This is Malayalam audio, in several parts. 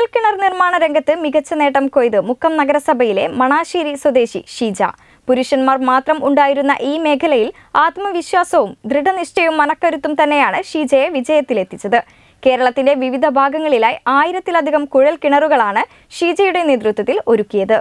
കുഴൽക്കിണർ നിർമ്മാണ രംഗത്ത് മികച്ച നേട്ടം കൊയ്ത് മുക്കം നഗരസഭയിലെ മണാശ്ശേരി സ്വദേശി ഷീജ പുരുഷന്മാർ മാത്രം ഉണ്ടായിരുന്ന ഈ മേഖലയിൽ ആത്മവിശ്വാസവും ദൃഢനിശ്ചയവും മനക്കരുത്തും തന്നെയാണ് ഷീജയെ വിജയത്തിലെത്തിച്ചത് കേരളത്തിന്റെ വിവിധ ഭാഗങ്ങളിലായി ആയിരത്തിലധികം കുഴൽ കിണറുകളാണ് ഷീജയുടെ നേതൃത്വത്തിൽ ഒരുക്കിയത്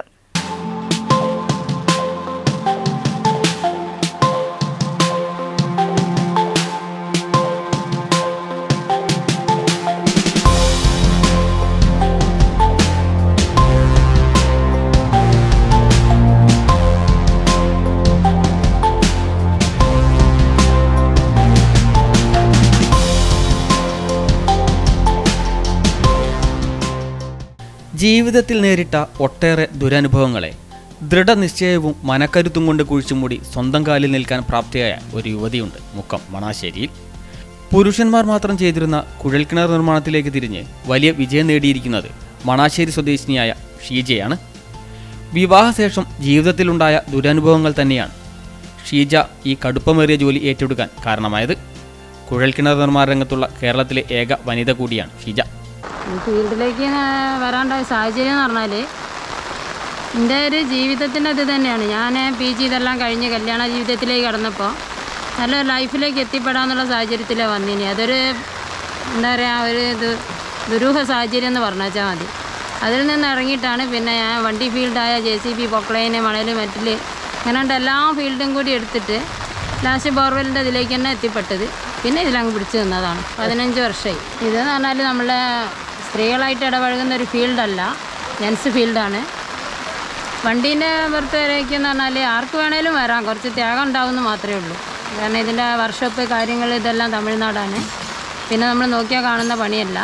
ജീവിതത്തിൽ നേരിട്ട ഒട്ടേറെ ദുരനുഭവങ്ങളെ ദൃഢനിശ്ചയവും മനക്കരുത്തും കൊണ്ട് കുഴിച്ചുമൂടി സ്വന്തം കാലിൽ നിൽക്കാൻ പ്രാപ്തിയായ ഒരു യുവതിയുണ്ട് മുക്കം മണാശ്ശേരിയിൽ പുരുഷന്മാർ മാത്രം ചെയ്തിരുന്ന കുഴൽക്കിണർ നിർമ്മാണത്തിലേക്ക് തിരിഞ്ഞ് വലിയ വിജയം നേടിയിരിക്കുന്നത് മണാശ്ശേരി സ്വദേശിനിയായ ഷീജയാണ് വിവാഹശേഷം ജീവിതത്തിലുണ്ടായ ദുരനുഭവങ്ങൾ തന്നെയാണ് ഷീജ ഈ കടുപ്പമേറിയ ജോലി ഏറ്റെടുക്കാൻ കാരണമായത് കുഴൽക്കിണർ നിർമ്മാണ രംഗത്തുള്ള കേരളത്തിലെ ഏക വനിത കൂടിയാണ് ഷീജ ഫീൽഡിലേക്ക് വരാണ്ടായ സാഹചര്യം എന്ന് പറഞ്ഞാൽ എൻ്റെ ഒരു ജീവിതത്തിൻ്റെ ഇത് തന്നെയാണ് ഞാൻ പി ജി ഇതെല്ലാം കഴിഞ്ഞ് കല്യാണ ജീവിതത്തിലേക്ക് കടന്നപ്പോൾ നല്ല ലൈഫിലേക്ക് എത്തിപ്പെടാന്നുള്ള സാഹചര്യത്തിലാണ് വന്നിനി അതൊരു എന്താ പറയുക ഒരു ഇത് ദുരൂഹ സാഹചര്യം എന്ന് പറഞ്ഞാൽ മതി അതിൽ നിന്ന് ഇറങ്ങിയിട്ടാണ് പിന്നെ ഞാൻ വണ്ടി ഫീൽഡായ ജെ സി ബി പൊക്ലൈന് മണൽ മെറ്റൽ അങ്ങനെയുണ്ട് എല്ലാ ഫീൽഡും കൂടി എടുത്തിട്ട് ലാസ്റ്റ് ബോർവെലിൻ്റെ ഇതിലേക്ക് തന്നെ എത്തിപ്പെട്ടത് പിന്നെ ഇതിലങ്ങ് പിടിച്ചു നിന്നതാണ് പതിനഞ്ച് വർഷമായി ഇതെന്ന് പറഞ്ഞാൽ നമ്മളെ സ്ത്രീകളായിട്ട് ഇടപഴകുന്ന ഒരു ഫീൽഡല്ല ജെൻസ് ഫീൽഡാണ് വണ്ടീൻ്റെ പുറത്ത് വരേക്കെന്ന് പറഞ്ഞാൽ ആർക്ക് വേണേലും വരാം കുറച്ച് ത്യാഗം ഉണ്ടാവുമെന്ന് മാത്രമേ ഉള്ളൂ കാരണം ഇതിൻ്റെ വർക്ക്ഷോപ്പ് കാര്യങ്ങൾ ഇതെല്ലാം തമിഴ്നാടാണ് പിന്നെ നമ്മൾ നോക്കിയാൽ കാണുന്ന പണിയല്ല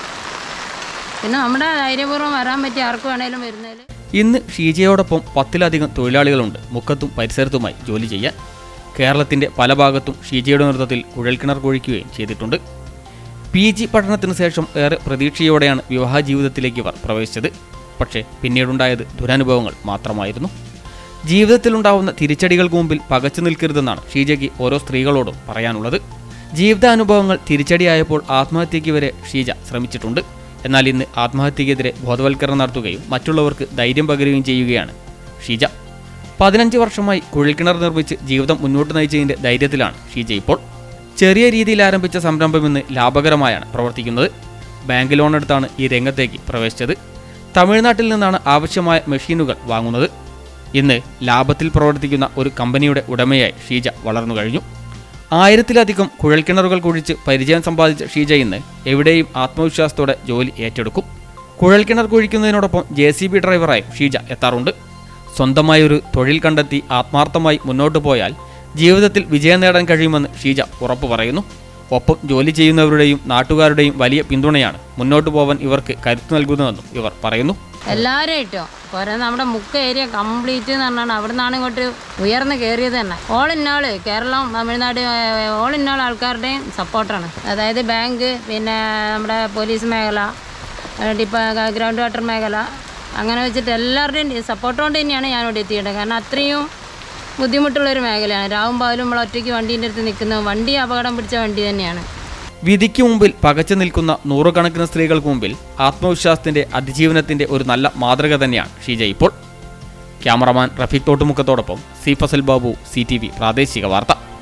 പിന്നെ നമ്മുടെ ധൈര്യപൂർവ്വം വരാൻ പറ്റിയ ആർക്ക് വേണേലും വരുന്നതിൽ ഇന്ന് ഷീജയോടൊപ്പം പത്തിലധികം തൊഴിലാളികളുണ്ട് മുക്കത്തും പരിസരത്തുമായി ജോലി ചെയ്യാൻ കേരളത്തിന്റെ പല ഭാഗത്തും ഷീജയുടെ നേതൃത്വത്തിൽ കുഴൽക്കിണർ കുഴിക്കുകയും ചെയ്തിട്ടുണ്ട് പി ജി പഠനത്തിന് ശേഷം ഏറെ പ്രതീക്ഷയോടെയാണ് വിവാഹ ജീവിതത്തിലേക്ക് ഇവർ പ്രവേശിച്ചത് പക്ഷേ പിന്നീടുണ്ടായത് ദുരനുഭവങ്ങൾ മാത്രമായിരുന്നു ജീവിതത്തിലുണ്ടാവുന്ന തിരിച്ചടികൾക്ക് മുമ്പിൽ പകച്ചു നിൽക്കരുതെന്നാണ് ഷീജയ്ക്ക് ഓരോ സ്ത്രീകളോടും പറയാനുള്ളത് ജീവിതാനുഭവങ്ങൾ തിരിച്ചടിയായപ്പോൾ ആത്മഹത്യയ്ക്ക് വരെ ഷീജ ശ്രമിച്ചിട്ടുണ്ട് എന്നാൽ ഇന്ന് ആത്മഹത്യക്കെതിരെ ബോധവൽക്കരണം നടത്തുകയും മറ്റുള്ളവർക്ക് ധൈര്യം പകരുകയും ചെയ്യുകയാണ് ഷീജ പതിനഞ്ച് വർഷമായി കുഴൽക്കിണർ നിർമ്മിച്ച് ജീവിതം മുന്നോട്ട് നയിച്ചതിന്റെ ധൈര്യത്തിലാണ് ഷീജ ഇപ്പോൾ ചെറിയ രീതിയിൽ ആരംഭിച്ച സംരംഭം ഇന്ന് ലാഭകരമായാണ് പ്രവർത്തിക്കുന്നത് ബാങ്ക് ലോൺ എടുത്താണ് ഈ രംഗത്തേക്ക് പ്രവേശിച്ചത് തമിഴ്നാട്ടിൽ നിന്നാണ് ആവശ്യമായ മെഷീനുകൾ വാങ്ങുന്നത് ഇന്ന് ലാഭത്തിൽ പ്രവർത്തിക്കുന്ന ഒരു കമ്പനിയുടെ ഉടമയായി ഷീജ വളർന്നു കഴിഞ്ഞു ആയിരത്തിലധികം കുഴൽക്കിണറുകൾ കുഴിച്ച് പരിചയം സമ്പാദിച്ച ഷീജ ഇന്ന് എവിടെയും ആത്മവിശ്വാസത്തോടെ ജോലി ഏറ്റെടുക്കും കുഴൽക്കിണർ കുഴിക്കുന്നതിനോടൊപ്പം ജെ സി ബി ഡ്രൈവറായി ഷീജ എത്താറുണ്ട് സ്വന്തമായി ഒരു തൊഴിൽ കണ്ടെത്തി ആത്മാർത്ഥമായി മുന്നോട്ട് പോയാൽ ജീവിതത്തിൽ വിജയം നേടാൻ കഴിയുമെന്ന് ഷീജ ഉറപ്പു പറയുന്നു ഒപ്പം ജോലി ചെയ്യുന്നവരുടെയും നാട്ടുകാരുടെയും വലിയ പിന്തുണയാണ് മുന്നോട്ട് പോവാൻ ഇവർക്ക് കരുത്ത് നൽകുന്നതെന്നും ഇവർ പറയുന്നു എല്ലാവരും ഇട്ടോ പോരാ നമ്മുടെ മുക്ക ഏരിയ കംപ്ലീറ്റ് എന്ന് പറഞ്ഞാൽ അവിടെ നിന്നാണ് ഇങ്ങോട്ട് ഉയർന്ന് കയറിയത് തന്നെ all in all Keralam Tamil Nadu all in all ആൾക്കാരുടെയും സപ്പോർട്ടാണ് അതായത് ബാങ്ക് പിന്നെ നമ്മുടെ പോലീസ് മേഖല ഡിപ്പ ഗ്രൗണ്ട് വാട്ടർ മേഖല അങ്ങനെ വെച്ചിട്ട് എല്ലാവരുടെയും സപ്പോർട്ട് കൊണ്ട് തന്നെയാണ് ഞാൻ ഇവിടെ എത്തിയത് കാരണം അത്രയും ബുദ്ധിമുട്ടുള്ളൊരു മേഖലയാണ് രാവും പകലും നമ്മൾ ഒറ്റയ്ക്ക് വണ്ടീൻ്റെ അടുത്ത് നിൽക്കുന്നത് വണ്ടി അപകടം പിടിച്ച വണ്ടി തന്നെയാണ് വിധിക്ക് മുമ്പിൽ പകച്ചു നിൽക്കുന്ന നൂറുകണക്കിന് സ്ത്രീകൾക്ക് മുമ്പിൽ ആത്മവിശ്വാസത്തിന്റെ അതിജീവനത്തിന്റെ ഒരു നല്ല മാതൃക തന്നെയാണ് ഷീജ ഇപ്പോൾ ക്യാമറമാൻ റഫീഖ് തോട്ടുമുക്കത്തോടൊപ്പം C Fasal Babu C T V പ്രാദേശിക വാർത്ത